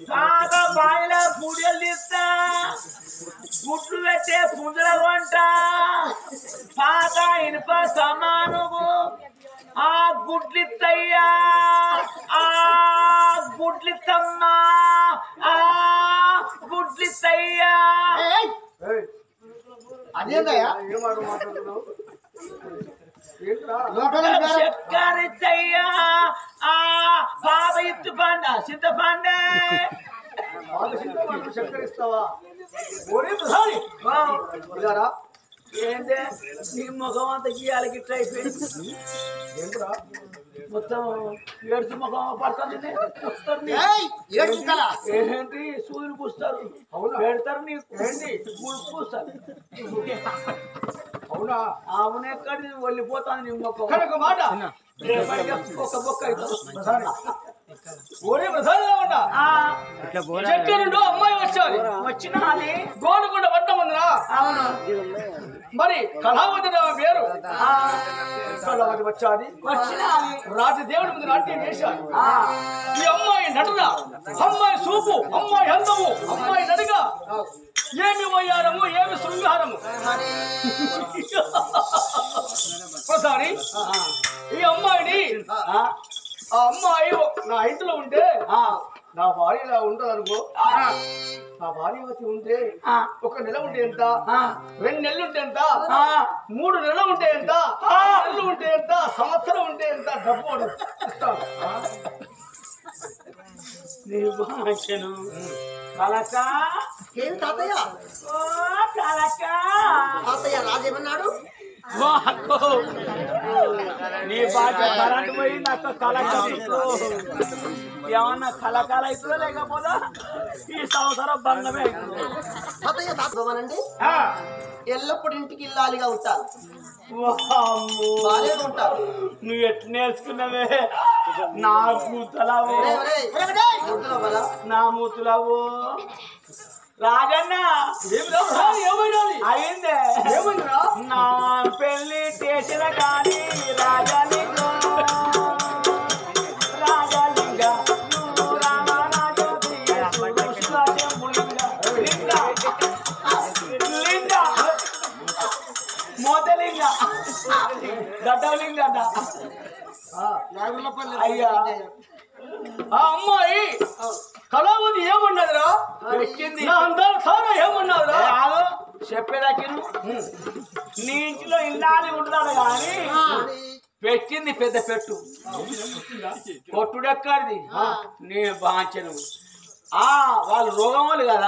కాక బాయిల పూడలు తీస్తా గుడ్లు పెట్టే పుంజల వంట పాత ఇనుప సమానువు ఆ గుడ్లిత్తయ్యా ఆ గుడ్లిత్తమ్మా ఆ గుడ్లిత్తయ్యా అదేందయ్యా ఏమాట మాట్లాడుతున్నావు ఏంట్రా లోపల బేరం- చక్కరిచ్చయ్యా ఆ పాప ఇత్తు పండ చింతపండే బాధ చింతపండు చక్కెర ఇస్తావా ఒరే ప్రధాని ఇదారా ఏంటే నీ ముఖం అంతా గీయాలకి ఇట్లా అయిపోయింది ఏంట్రా మొత్తం ఏడుచు ముఖం పడుతుంది వస్తుంది ఏయ్, ఏడు కల ఏంటి సూర్యుడు పూస్తారు అవునా? పెడతారు నీకు ఏంటి పూలు పూస్తారు అవునా అవును ఎక్కడి వెళ్ళిపోతాను నీ ముఖం కానీ ఒక మాట రేపటికి ఒక బొక్క అవుతుంది ప్రధాని ఒరే ప్రధాని ఏమంటా ఆ, చెట్టు నుండి అమ్మాయి వచ్చారు వచ్చిన అది గోనుకొండ పట్టం ఉందిరా అవును మరి కళావతి నా పేరు ఆ, కళావతి వచ్చాది వచ్చిన అది రాజదేవుడి ముందు నాట్యం చేశారు ఆ, ఈ అమ్మాయి నటన అమ్మాయి సూపు అమ్మాయి అందము అమ్మాయి నడిగా ఏమి వయ్యారము ఏమి శృంగారము ఒకసారి ఈ అమ్మాయిని ఆ, ఆ అమ్మాయి నా ఇంట్లో ఉంటే ఆ, నా భార్య ఇలా ఉంటది అనుకో నా భార్య వచ్చి ఉంటే ఆ, ఒక నెల ఉంటే ఎంత ఆ, రెండు నెలలు ఉంటే ఎంత ఆ. మూడు నెలలు ఉంటే ఎంత ఆరు నెలలు ఉంటే ఎంత సంవత్సరం ఉంటే ఎంత డబ్బు వాడు ఇస్తాను నీ భాషను కలక ఏం తాతయ్య ఓ కలక తాతయ్య రాజేమన్నాడు వాక్కో. నీ భాష కరెంట్ పోయి నాకు కలక ఏమన్నా కలకాల అవుతుందో లేకపోతే ఈ సంవత్సరం బంధమే అవుతుంది తాతయ్య తాతయ్యనండి ఆ, ఎల్లప్పుడు ఇంటికి ఇల్లాలిగా ఉంటారు వామ్మో. బాగానే ఉంటారు నువ్వు ఎట్లా నేర్చుకున్నావే నా కూతలావో ఒరేయ్, ఒరేయ్, ఒరేయ్, వద్దురా బాలా. నా మూతులావో రాజన్న ఏమైనాది అయిందే ఏమైందిరా నా పెళ్లి చేసిన కానీ రాజలింగ రాజలింగ నువ్వు రామరాజోతి, శివుడు శివశంభులింగ. లింగ లింగ మోతలింగ దట్టలింగ నాగులపల్లి అయ్యా. ఆ అమ్మాయి కళావతి ఏమన్నదిరా ఎక్కింది నా అందాల సారా ఏమన్నదిరా కాదు చెప్పేదాకి నీ ఇంట్లో ఇల్లాలి ఉండాలి కానీ పెట్టింది పెద్ద పెట్టు కొట్టుడెక్కడిది నీ బాంచను ఆ వాళ్ళు రోగములు కదా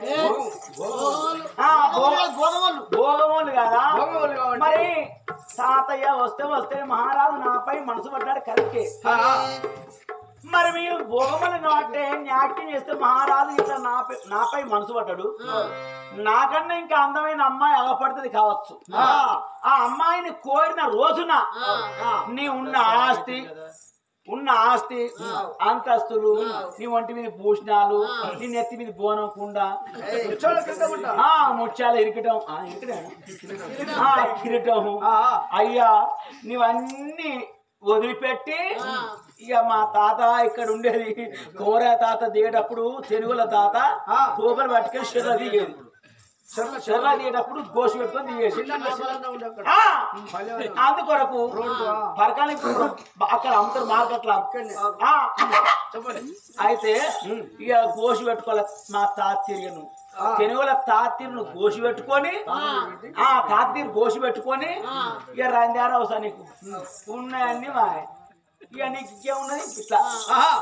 ఆ, భోగ- గోధుమలు భోగములు కదా భోగములు కాబట్టి. మరి తాతయ్య వస్తే వస్తే మహారాజు నాపై మనసు పడ్డాడు కరెక్టే ఆ, ఆ. మరి మీరు భోగములు కాబట్టి నాట్యం చేస్తే మహారాజు ఇట్లా నాపై నాపై మనసు పడ్డాడు నాకన్నా ఇంకా అందమైన అమ్మాయి అగపడుతుంది కావచ్చు ఆ ఆ అమ్మాయిని కోరిన రోజున నీ ఉన్న ఆస్తి ఉన్న ఆస్తి అంతస్తులు నీ ఒంటి మీద భూషణాలు నీ నెత్తి మీద బోనం కుండ కూర్చోళ్ళ కింద ఉంటా. ఆ ముత్యాలు ఇరికటం ఆ, ఇరికటం ఆ కిరీటం ఆ, ఆ. అయ్యా నీవన్నీ వదిలిపెట్టి ఇక మా తాత ఇక్కడ ఉండేది కోర తాత దిగేటప్పుడు తెలుగుల తాత ఆ. తోపలు పట్టుకొని షెర్ర దిగేది చెర్ల షెర్ర దిగేటప్పుడు గోసి పెట్టుకొని దిగేసి చిన్న శిలంగా ఉండే అక్కడ. ఆ! అందుకొరకు ఆ. పరకానికి అక్కడ అమ్ముతారు మార్కెట్లో ఆ. అయితే ఇక గోసి పెట్టుకోవాలి మా తాత తిరిగను తెలుగుల తాతీరును గోసి పెట్టుకొని ఆ తాతీరు గోసి పెట్టుకొని ఇక రంజారా వస్తా నీకు ఉన్నాయన్ని మా ఇక నీకు ఇంకేమున్నది ఇట్లా ఆహా.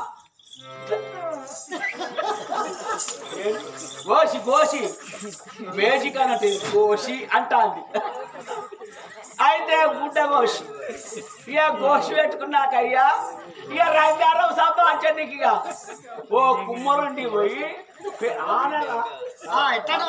గోసి గోసి మేజిక్ అన్నట్టు గోసి అంటాంది అయితే గుడ్డ గోసి ఇక గోసి పెట్టుకున్నాక అయ్యా ఇక రంగారం సంపాదించండి నీకు ఇక ఓ కుమ్మరుండి పోయి పె- ఆనగా ఎట్లా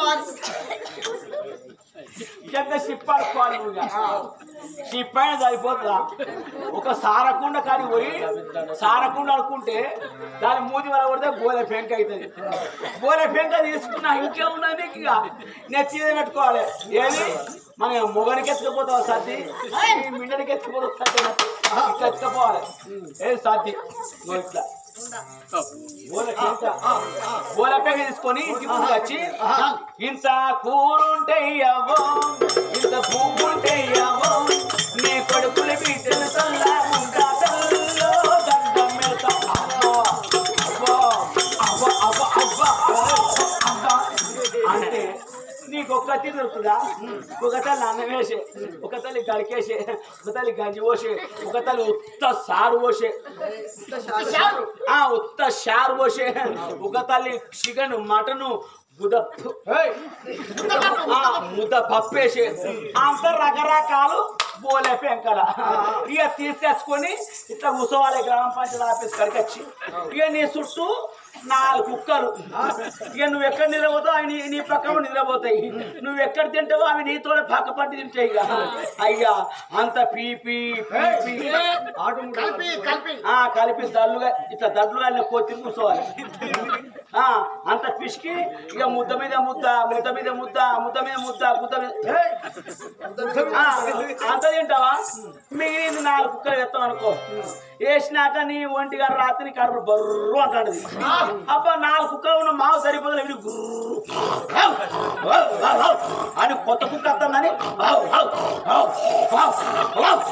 ఎంత సిప్పాడుకోవాలి ఇక సిప్పైన సరిపోతుందా ఒక సారకుండ కాడి పోయి సారకుండ అనుకుంటే దాని మూతి వల్ల కొడితే గోలె పెంక అవుతుంది గోలె పెంక తీసుకున్నా ఇంకేమున్నది నీకు ఇక నెత్తి మీద పెట్టుకోవాలి ఏది మన మొగనికి ఎత్తుకపోతావు సర్ది మిండనికి ఎత్తుకుపోతావు సర్ది ఇట్లా ఎత్తుకపోవాలి ఏది సర్ది ఇగో ఇట్లా గోలపేక తీసుకొని ఇంటి ముందు వచ్చి ఇంత కూరుంటే అవ్వో ఇంత పువ్వుంటే అవ్వో నీ కొడుకులు బిడ్డలు చల్లా ఉంటా తల్లో దండం పెడతా అవ్వో అవ్వో అవ్వ అవ్వ అవ్వ అవ్వ అంటే నీకు ఒక్క తల్లి దొరుకుతుందా ఒక తల్లి అన్నం వేసే ఒక తల్లి గడికేసే ఒక తల్లి గంజి పోసే ఒక తల్లి ఉత్త సారు పోసే ఆ ఉత్త షార్ పోసే ఒక తల్లి చికెన్ మటన్ ముద్ద ఆ, ముద్ద పప్పేసి అంత రకరకాలు బోలే పెంకల ఇక తీసుకొచ్చుకొని ఇట్లా కూర్చోవాలి గ్రామ పంచాయతీ ఆఫీస్ కాడికి వచ్చి ఇక నీ చుట్టూ నాలుగు కుక్కలు ఇక నువ్వు ఎక్కడ నిద్రపోతావు అవి నీ నీ పక్కన నిద్రపోతాయి నువ్వు ఎక్కడ తింటావో అవి నీతో పక్క పట్టి తింటాయి ఇక అయ్యా అంత పీపీ పీపీ కలిపి కలిపి ఆ కలిపి దల్లుగా ఇట్లా దడ్లుగా కొత్తి కూర్చోవాలి ఆ అంత పిసికి ఇక ముద్ద మీద ముద్ద ముద్ద మీద ముద్ద ముద్ద మీద ముద్ద ముద్ద మీద ఆ, అంత తింటావా మిగిలింది నాలుగు కుక్కలు వేస్తాం అనుకో వేసినాక నీ ఒంటి గారు రాత్రి కడుపు బర్రు అంటాడు అబ్బా నాలుగు కుక్కలు ఉన్న మావు సరిపోతుంది ఇవి గుర్రు. ఔ, ఔ, ఔ, ఔ అని కొత్త కుక్క వస్తుందని ఔ, ఔ, ఔ, ఔ, ఔ.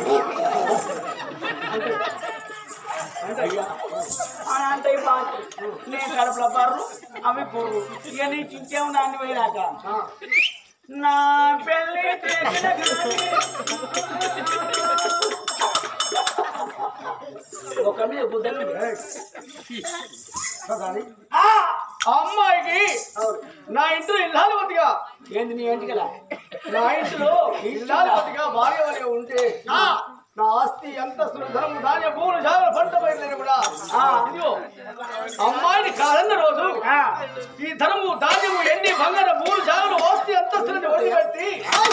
అయ్యా అని అంటే ఈ బాధ. నేను కడుపులో బర్రు అవి బుర్రు ఇక నీకు ఇంకేముంది అన్ని పోయినాక నా పెళ్ళి చేసిన గాని ఒక మీద గుద్దలు ఆ! అమ్మాయికి నా ఇంట్లో ఇల్లాలవతిగా ఏంది నీ ఏంటి కదా నా ఇంట్లో ఇల్లాలవతిగా భార్యవతిగా ఉంటే నా ఆస్తి ఎంత ధనము ధాన్య భూములు జాగ్రత్త పంట పైర్లని కూడా ఆ. ఇదిగో అమ్మాయిని కాదన్న రోజు ఆ, ఈ ధనము ధాన్యము ఎన్ని బంగారు భూములు జాగ్రత్త ఆస్తి అంతస్తులని వదిలిపెట్టి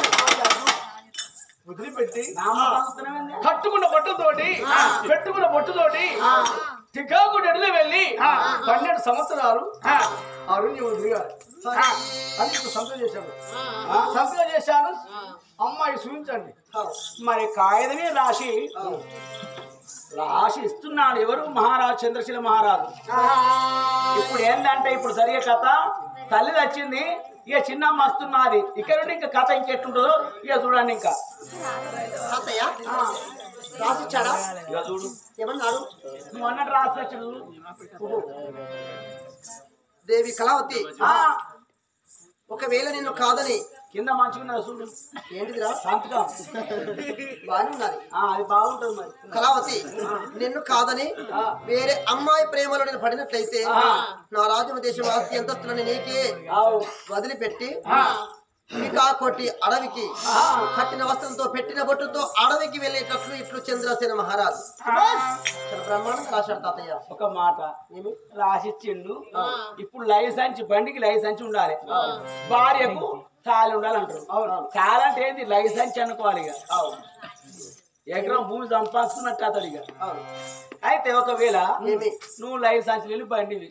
వదిలిపెట్టి నామకాంతనమేంది? కట్టుకున్న బట్టతోటి పెట్టుకున్న బొట్టుతోటి చికాకు ఎడలు వెళ్ళి పన్నెండు సంవత్సరాలు ఆ, అరుణ్యం దిగారు అని ఇప్పుడు సంతకం చేశాను సంతకం చేశాను అమ్మాయి చూపించండి మరి కాయదని రాసి రాసి ఇస్తున్నాడు ఎవరు మహారాజు చంద్రశీల మహారాజు ఇప్పుడు ఏంటంటే ఇప్పుడు జరిగే కథ తల్లి వచ్చింది ఇక చిన్న మస్తున్నది ఇక్కడ నుండి ఇంకా కథ ఇంకెట్టుంటుందో ఇక చూడండి ఇంకా తాతయ్య రాసిచ్చాడా ఇక చూడు ఏమన్నాడు నువ్వు అన్నట్టు రాసి వచ్చాడు దేవి కళావతి ఆ, ఒకవేళ నిన్ను కాదని కింద మంచిగా చూడు ఏంటిదిరా సంతకం బాగానే ఉన్నది ఆ, అది బాగుంటుంది మరి కళావతి నిన్ను కాదని వేరే అమ్మాయి ప్రేమలో నేను పడినట్లయితే నా రాజ్యం దేశం ఆస్తి ఎంతస్తులని నీకే ఆవు. వదిలిపెట్టి ఆ, ఇంకా కొట్టి అడవికి కట్టిన వస్త్రంతో పెట్టిన బొట్టుతో అడవికి వెళ్ళేటట్లు ఇట్లు చంద్రసేన మహారాజు ఆ. చాలా బ్రహ్మాండంగా రాశాడు తాతయ్య ఒక మాట ఏమి రాసిచ్చిండు ఇప్పుడు లైసెన్స్ బండికి లైసెన్స్ ఉండాలి భార్యకు తాళి ఉండాలంటారు తాళి అంటే ఏంది లైసెన్స్ అనుకోవాలి ఇక ఎకరం భూమి సంపాదిస్తున్నట్టు అతడు ఇక అవును. అయితే ఒకవేళ ఏమి నువ్వు లైసెన్స్ వెళ్ళి బండివి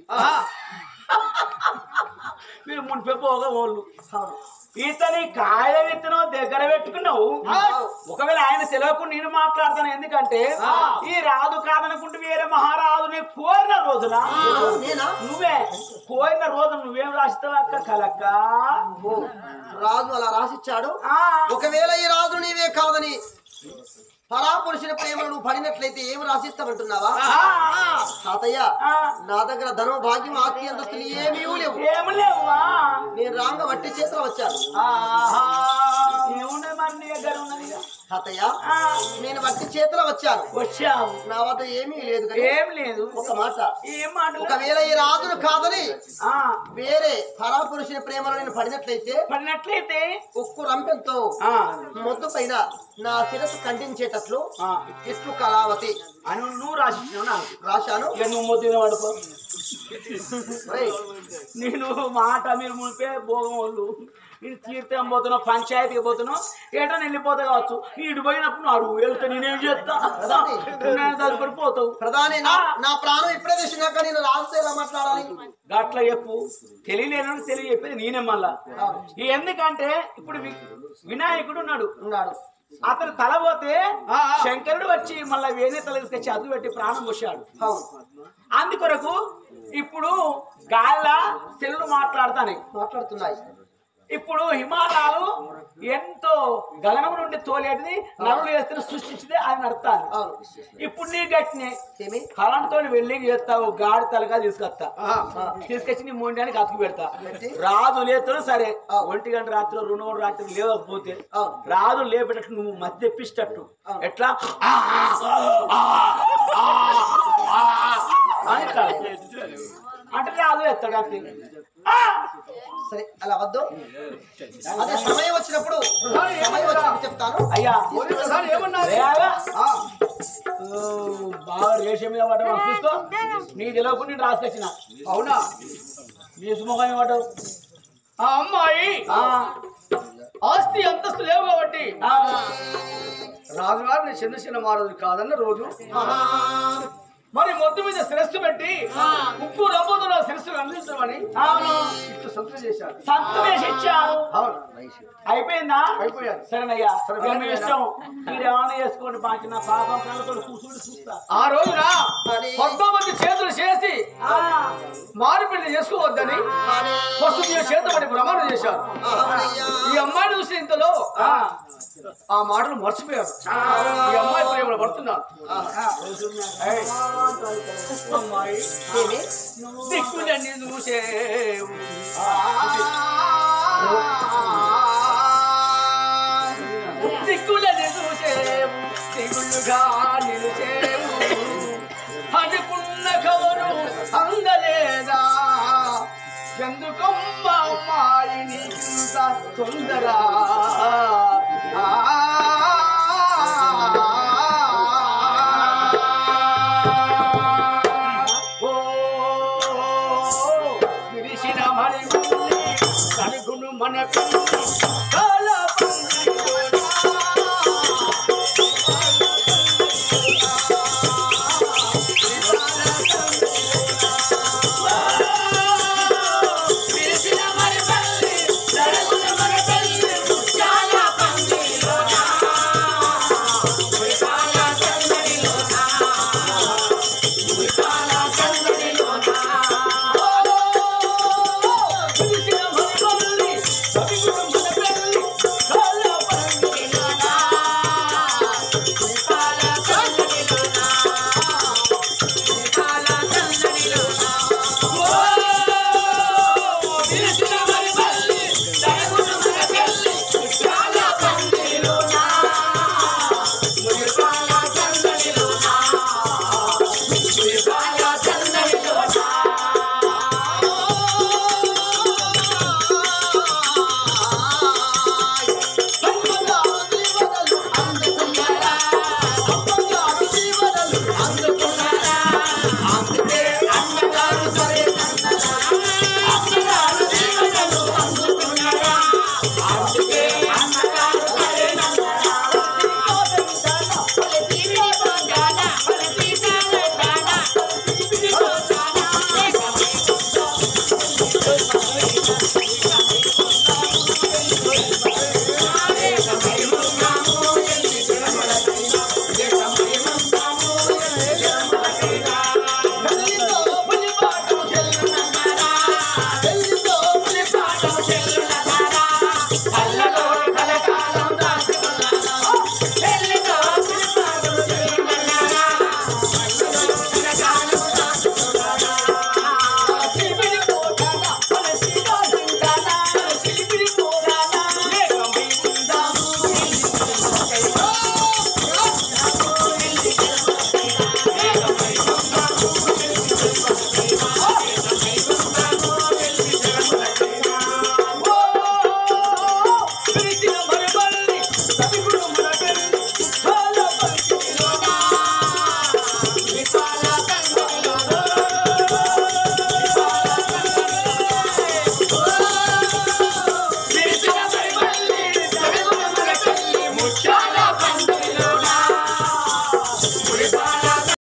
మీరు మునిపే పోగా వాళ్ళు అవును. ఇతని కాయ విత్తనం దగ్గర పెట్టుకున్నావు ఒకవేళ ఆయన తెలియకుండా నేను మాట్లాడతాను ఎందుకంటే ఈ రాదు కాదనుకుంటే వేరే మహారాజుని కోరిన రోజున నేనా నువ్వే కోరిన రోజు నువ్వేం రాస్తావు అక్క కలక్క ఓ, రాజు అలా రాసిచ్చాడు ఆ, ఒకవేళ ఈ రాజు నీవే కాదని పరాపురుషుని ప్రేమను నువ్వు పడినట్లయితే ఏమి రాసిస్తామంటున్నావా ఆ, తాతయ్య ఆ, నా దగ్గర ధనం భాగ్యం ఆస్తి అంతస్తులు ఏమీ లేవు ఏమి లేవా నేను రాంగ వట్టి చేతిలో వచ్చాను ఆహా, ఏమున్నది మరి నీ దగ్గర ఉన్నది ఇక? తాతయ్య ఆ, నేను వట్టి చేతిలో వచ్చాను వచ్చావు నా వద్ద ఏమీ లేదు కానీ ఏం లేదు ఒక మాట ఏం మాటలు ఒకవేళ ఈ రాజును కాదని ఆ, వేరే పరాపురుషుని ప్రేమలో నేను పడినట్లయితే పడినట్లయితే ఉక్కు రంపెంతో ఆ, మొద్దు పైన నా శిరస్సు ఖండించేటట్లు ఆ, ఇట్లు కళావతి అని నువ్వు రాసిచ్చినావు నాకు రాశాను ఇక నువ్వు మొద్దున పడుకో ఒరేయ్, నేను మాట మీరు మునిపే భోగం వాళ్ళు నేను తీర్థం పోతున్నావు పంచాయతీకి పోతున్నావు ఏటో వెళ్ళిపోతా కావచ్చు ఇటు పోయినప్పుడు నువ్వు అడుగు వెళ్తే నేనేం చేస్తా నేను తదుపరి పోతావు ప్రధాని నా నా ప్రాణం ఇప్పుడే తెచ్చినాక నేను రాజుతో ఎలా మాట్లాడాలి గట్ల చెప్పు తెలియలేనని తెలియ చెప్పేది నేనే మళ్ళా ఎందుకంటే ఇప్పుడు వి- వినాయకుడు ఉన్నాడు ఉన్నాడు అతను తల పోతే ఆ, ఆ. శంకరుడు వచ్చి మళ్ళీ వేరే తల తీసుకొచ్చి అదుపు పెట్టి ప్రాణం పోశాడు అవును అందుకొరకు ఇప్పుడు గాలిల సెల్లు మాట్లాడతాను మాట్లాడుతున్నాయి ఇప్పుడు హిమాలయాలు ఎంతో గగనం నుండి తోలేటిది నరులు వేస్తున్న సృష్టించింది అది నడతాను అవును ఇప్పుడు నీ గట్టిని ఏమి కరెంట్తో వెళ్ళి చేస్తావు గాడి తలగా తీసుకొస్తా ఆ, తీసుకొచ్చి నీ మొండానికి అతుకు పెడతా పెట్టి? రాజు లేతో సరే ఆ. ఒంటి గంట రాత్రి రెండు గంటల రాత్రి లేవకపోతే అవును. రాజు లేపేటట్టు నువ్వు మధ్య తెప్పిస్తట్టు అవును. ఎట్లా ఆ, ఆ, ఆ, ఆ, ఆ, అని అంటాడు. అంటే రాజు ఎత్తాడు అంతే ఆ! సరే అలా వద్దు అదే సమయం వచ్చినప్పుడు సమయం వచ్చినప్పుడు చెప్తాను అయ్యా పోలీసు సార్ ఏమన్నారు రేగా. ఆ, ఓ, బాగా రేషం మీద పడ్డా చూసుకో నీ తెలియకుండా నేను రాసుకొచ్చిన అవునా నీ సుముఖం ఏమంటావు ఆ అమ్మాయి ఆ, ఆస్తి అంతస్తు లేవు కాబట్టి ఆ, రాజుగారిని చిన్న చిన్న మహారాజు కాదన్న రోజు మరి మొత్తం మీద శిరస్సు పెట్టి ఉప్పు రంబోతో నా శిరస్సును అందించమని అవును ఇట్లు సంతకం చేశారు సంతు వేసి ఇచ్చారు అవును అయిపోయిందా అయిపోయారు సరేనయ్యా సరే, ఇక మీ ఇష్టం మీరు ఏమైనా చేసుకోండి బాకి నా పాపం కళ్ళతో కూర్చుండి చూస్తా ఆ రోజున మరి? పద్మావతి చేతులు చేసి ఆ, మారిపెళ్లి చేసుకోవద్దని కానీ ఫస్ట్ మీరు చేతబడి ప్రమాణం చేశారు అహమయ్యా. ఈ అమ్మాయిని చూసి ఇంతలో ఆ, ఆ మాటలు మర్చిపోయారు ఈ అమ్మాయి ప్రేమలో పడుతున్నారు ఏయ్, అమ్మాయి ఏమి దిక్కులన్నీ చూసేవు దిక్కులని చూసేవు దిగులుగా నిలిచేవు అనుకున్న కవరు అందలేదా ఎందుకమ్మ అమ్మాయి నీకింత తొందర ఓ విరిసిన మరి కనుగును మన పిల్లి కాల Thank